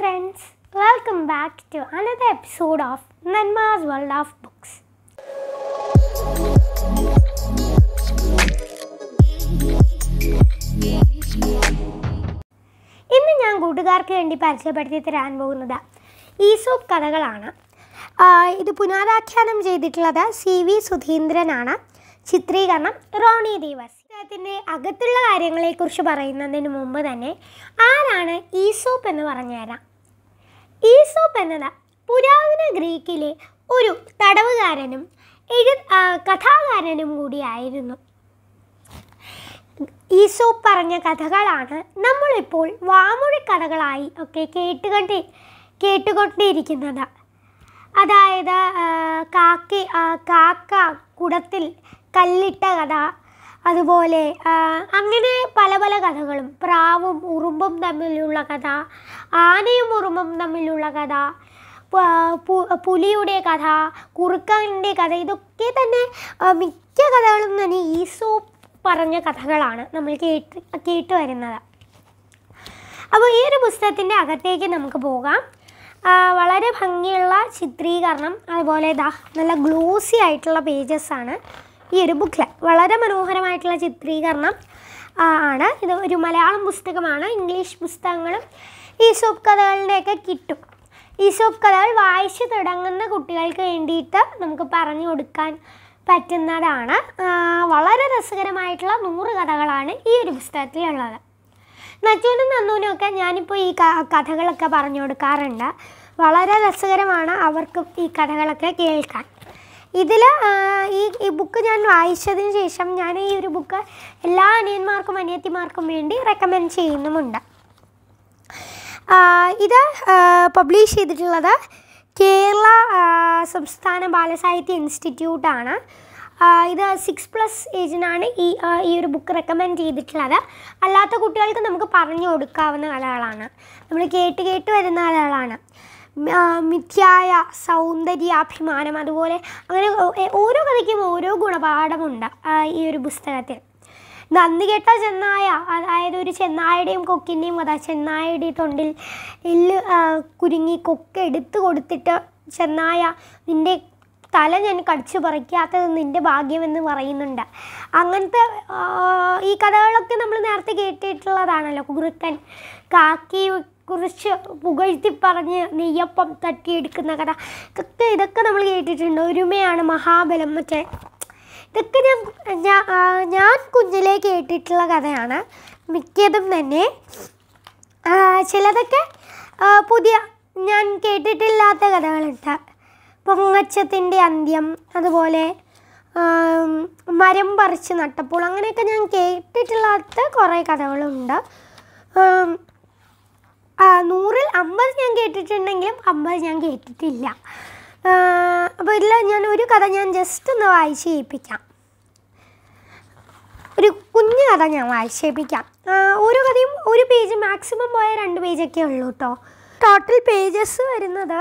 friends, welcome back to another episode of Nanma's World of Books. ഇന്ന് ഞാൻ കൂട്ടുകാർക്ക് വേണ്ടി പരിചയപ്പെടുത്തി തരാൻ പോകുന്നത് ഈസോപ്പ് കഥകളാണ് ആ, ഇത് പുനരാഖ്യാനം ചെയ്തിട്ടുള്ളത് സി വി സുധീന്ദ്രനാണ് ചിത്രീകരണം റോണി ദേവസ് അദ്ദേഹത്തിൻ്റെ അകത്തുള്ള കാര്യങ്ങളെക്കുറിച്ച് പറയുന്നതിന് മുമ്പ് തന്നെ ആരാണ് ഈസോപ്പ് എന്ന് പറഞ്ഞുതരാം ഈസോപ്പ് എന്നത് പുരാതന ഗ്രീക്കിലെ ഒരു തടവുകാരനും എഴു ആ, കഥാകാരനും കൂടിയായിരുന്നു ഈസോപ്പ് പറഞ്ഞ കഥകളാണ് നമ്മളിപ്പോൾ വാമൊഴി കഥകളായി ഒക്കെ കേട്ടുകൊണ്ട് കേട്ടുകൊണ്ടിരിക്കുന്നത് അതായത് ആ, കാക്കി ആ, കാക്ക കുടത്തിൽ കല്ലിട്ട കഥ അതുപോലെ ആ, അങ്ങനെ പല പല കഥകളും പ്രാവും ഉറുമ്പും തമ്മിലുള്ള കഥ ആനയും ഉറുമ്പും തമ്മിലുള്ള കഥ പ- പു- പുലിയുടെ കഥ കുറുക്കൻ്റെ കഥ ഇതൊക്കെ തന്നെ ആ, മിക്ക കഥകളും തന്നെ ഈസോപ്പ് പറഞ്ഞ കഥകളാണ് നമ്മൾ കേട്ട് കേട്ട് വരുന്നത് അപ്പോൾ ഈ ഒരു പുസ്തകത്തിൻ്റെ അകത്തേക്ക് നമുക്ക് പോകാം ആ, വളരെ ഭംഗിയുള്ള ചിത്രീകരണം അതുപോലെ ഇതാ നല്ല ഗ്ലോസി ആയിട്ടുള്ള പേജസ് ആണ് ഈ ഒരു ബുക്കിൽ വളരെ മനോഹരമായിട്ടുള്ള ചിത്രീകരണം ആ, ആണ് ഇത് ഒരു മലയാളം പുസ്തകമാണ് ഇംഗ്ലീഷ് പുസ്തകങ്ങളും ഈസോപ്പ് കഥകളുടെയൊക്കെ കിട്ടും ഈസോപ്പ് കഥകൾ വായിച്ചു തുടങ്ങുന്ന കുട്ടികൾക്ക് വേണ്ടിയിട്ട് നമുക്ക് പറഞ്ഞു കൊടുക്കാൻ പറ്റുന്നതാണ് ആ, വളരെ രസകരമായിട്ടുള്ള നൂറ് കഥകളാണ് ഈ ഒരു പുസ്തകത്തിലുള്ളത് നച്ചൂനും നന്നൂനും ഒക്കെ ഞാനിപ്പോൾ ഈ ക- കഥകളൊക്കെ പറഞ്ഞു കൊടുക്കാറുണ്ട് വളരെ രസകരമാണ് അവർക്കും ഈ കഥകളൊക്കെ കേൾക്കാൻ ഇതിൽ ഈ ഈ ബുക്ക് ഞാൻ വായിച്ചതിന് ശേഷം ഞാൻ ഈ ഒരു ബുക്ക് എല്ലാ അനിയന്മാർക്കും അനിയത്തിമാർക്കും വേണ്ടി റെക്കമെൻഡ് ചെയ്യുന്നുമുണ്ട് ആ, ഇത് പബ്ലിഷ് ചെയ്തിട്ടുള്ളത് കേരള ആ, സംസ്ഥാന ബാലസാഹിത്യ ഇൻസ്റ്റിറ്റ്യൂട്ടാണ് ആ, ഇത് സിക്സ് പ്ലസ് ഏജിനാണ് ഈ ആ, ഈ ഒരു ബുക്ക് റെക്കമെൻഡ് ചെയ്തിട്ടുള്ളത് അല്ലാത്ത കുട്ടികൾക്ക് നമുക്ക് പറഞ്ഞു കൊടുക്കാവുന്ന കഥകളാണ് നമ്മൾ കേട്ട് കേട്ട് വരുന്ന കഥകളാണ് ആ, മിഥ്യായ സൗന്ദര്യാഭിമാനം അതുപോലെ അങ്ങനെ ഓ- ഓരോ കഥയ്ക്കും ഓരോ ഗുണപാഠമുണ്ട് ആ, ഈ ഒരു പുസ്തകത്തിൽ നന്ദി കെട്ട ചെന്നായ അതായത് ഒരു ചെന്നായയുടെയും കൊക്കിൻ്റെയും കഥ ചെന്നായയുടെ തൊണ്ടിൽ എല്ല് ആ, കുരുങ്ങി കൊക്ക് എടുത്തു കൊടുത്തിട്ട് ചെന്നായ നിൻ്റെ തല ഞാൻ കടിച്ചു പറിക്കാത്തത് നിൻ്റെ ഭാഗ്യമെന്ന് പറയുന്നുണ്ട് അങ്ങനത്തെ ആ, ഈ കഥകളൊക്കെ നമ്മൾ നേരത്തെ കേട്ടിട്ടുള്ളതാണല്ലോ കുറുക്കൻ കാക്കി കുറിച്ച് പുകഴ്ത്തി പറഞ്ഞ് നെയ്യപ്പം തട്ടിയെടുക്കുന്ന കഥ ഇതൊക്കെ ഇതൊക്കെ നമ്മൾ കേട്ടിട്ടുണ്ട് ഒരുമയാണ് മഹാബലം മറ്റേ ഇതൊക്കെ ഞാൻ ഞാ- ആ, ഞാൻ കുഞ്ഞിലേ കേട്ടിട്ടുള്ള കഥയാണ് മിക്കതും തന്നെ ആ, ചിലതൊക്കെ ആ, പുതിയ ഞാൻ കേട്ടിട്ടില്ലാത്ത കഥകളുണ്ട് പൊങ്ങച്ചത്തിൻ്റെ അന്ത്യം അതുപോലെ ആം, മരം പറിച്ച് നട്ടപ്പോൾ അങ്ങനെയൊക്കെ ഞാൻ കേട്ടിട്ടില്ലാത്ത കുറേ കഥകളുണ്ട് ആം, ആ, നൂറിൽ അമ്പത് ഞാൻ കേട്ടിട്ടുണ്ടെങ്കിലും അമ്പത് ഞാൻ കേട്ടിട്ടില്ല അപ്പോൾ ഇതിൽ ഞാൻ ഒരു കഥ ഞാൻ ജസ്റ്റ് ഒന്ന് വായിച്ച് കേൾപ്പിക്കാം ഒരു കുഞ്ഞു കഥ ഞാൻ വായിച്ച് കേൾപ്പിക്കാം ആ, ഓരോ കഥയും ഒരു പേജ് മാക്സിമം പോയ രണ്ട് പേജൊക്കെ ഉള്ളൂ കേട്ടോ ടോട്ടൽ പേജസ് വരുന്നത്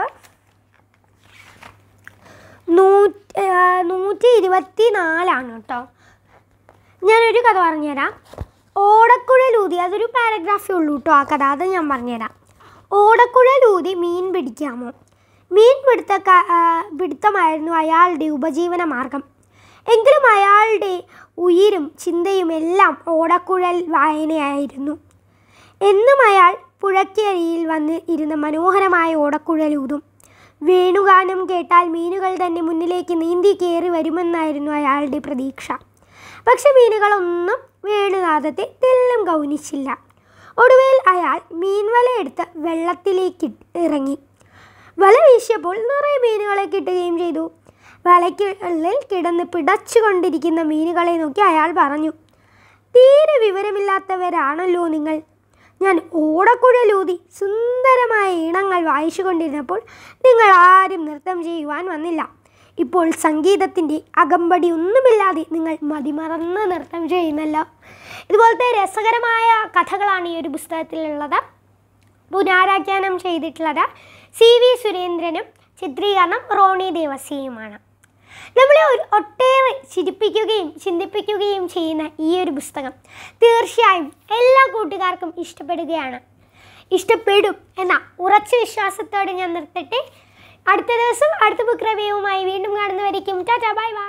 നൂറ്റി നൂറ്റി ഇരുപത്തി നാലാണ് കേട്ടോ ഞാനൊരു കഥ പറഞ്ഞുതരാം ഓടക്കുഴലൂതി അതൊരു പാരഗ്രാഫേ ഉള്ളൂ കേട്ടോ ആ കഥ അത് ഞാൻ പറഞ്ഞുതരാം ഓടക്കുഴലൂതി മീൻ പിടിക്കാമോ മീൻ പിടുത്ത പിടുത്തമായിരുന്നു അയാളുടെ ഉപജീവന മാർഗം എങ്കിലും അയാളുടെ ഉയിരും ചിന്തയും എല്ലാം ഓടക്കുഴൽ വായനയായിരുന്നു എന്നും അയാൾ പുഴയ്ക്കരിയിൽ വന്ന് ഇരുന്ന് മനോഹരമായ ഓടക്കുഴലൂതും വേണുഗാനം കേട്ടാൽ മീനുകൾ തന്നെ മുന്നിലേക്ക് നീന്തി കയറി വരുമെന്നായിരുന്നു അയാളുടെ പ്രതീക്ഷ പക്ഷെ മീനുകളൊന്നും വേണുനാഥത്തെ തെല്ലും ഗൗനിച്ചില്ല ഒടുവിൽ അയാൾ മീൻവലയെടുത്ത് വെള്ളത്തിലേക്ക് ഇറങ്ങി വല വീശിയപ്പോൾ നിറയെ മീനുകളെ കിട്ടുകയും ചെയ്തു വലയ്ക്കുള്ളിൽ കിടന്ന് പിടച്ചുകൊണ്ടിരിക്കുന്ന മീനുകളെ നോക്കി അയാൾ പറഞ്ഞു തീരെ വിവരമില്ലാത്തവരാണല്ലോ നിങ്ങൾ ഞാൻ ഓടക്കുഴലൂതി സുന്ദരമായ ഇണങ്ങൾ വായിച്ചുകൊണ്ടിരുന്നപ്പോൾ നിങ്ങൾ ആരും നൃത്തം ചെയ്യുവാൻ വന്നില്ല ഇപ്പോൾ സംഗീതത്തിൻ്റെ അകമ്പടി ഒന്നുമില്ലാതെ നിങ്ങൾ മതിമറന്ന് നൃത്തം ചെയ്യുന്നല്ലോ ഇതുപോലത്തെ രസകരമായ കഥകളാണ് ഈ ഒരു പുസ്തകത്തിലുള്ളത് പുനരാഖ്യാനം ചെയ്തിട്ടുള്ളത് സി വി സുരേന്ദ്രനും ചിത്രീകരണം റോണി ദേവസിയുമാണ് നമ്മളെ ഒരു ഒട്ടേറെ ചിരിപ്പിക്കുകയും ചിന്തിപ്പിക്കുകയും ചെയ്യുന്ന ഈ ഒരു പുസ്തകം തീർച്ചയായും എല്ലാ കൂട്ടുകാർക്കും ഇഷ്ടപ്പെടുകയാണ് ഇഷ്ടപ്പെടും എന്ന ഉറച്ച വിശ്വാസത്തോടെ ഞാൻ നിർത്തട്ടെ അടുത്ത ദിവസം അടുത്ത ബുക്ക് റിവ്യൂവുമായി വീണ്ടും കാണുന്നവരേക്കും ടാറ്റാ ബൈ ബൈ